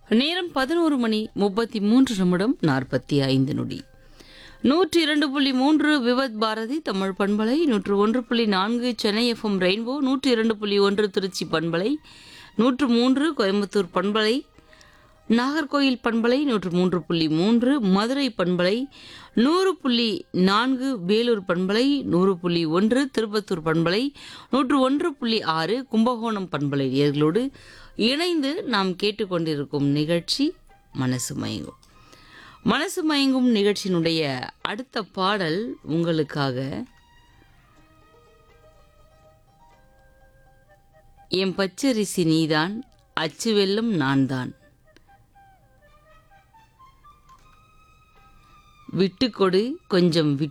நேரம் பதினோரு மணி முப்பத்தி மூன்று நிமிடம் நாற்பத்தி ஐந்து நொடி நூற்றி இரண்டு புள்ளி மூன்று விவத் பாரதி தமிழ் பண்பலை நூற்று ஒன்று புள்ளி நான்கு சென்னை எஃப்எம் ரெயின்போ நூற்றி இரண்டு புள்ளி ஒன்று திருச்சி பண்பலை நூற்று மூன்று கோயம்புத்தூர் பண்பலை நாகர்கோயில் பண்பலை நூற்று மூன்று புள்ளி மூன்று மதுரை பண்பலை நூறு புள்ளி நான்கு வேலூர் பண்பலை நூறு புள்ளி ஒன்று திருப்பத்தூர் பண்பலை நூற்று ஒன்று புள்ளி ஆறு கும்பகோணம் பண்பலை நேர்களோடு இணைந்து நாம் கேட்டுக்கொண்டிருக்கும் நிகழ்ச்சி மனசு மயங்கும் மனசு மயங்கும் நிகழ்ச்சியினுடைய அடுத்த பாடல் உங்களுக்காக என் பச்சரிசி நீதான் அச்சு வெல்லும் நான்தான் விட்டுக்கொடு கொஞ்சம் விட்டு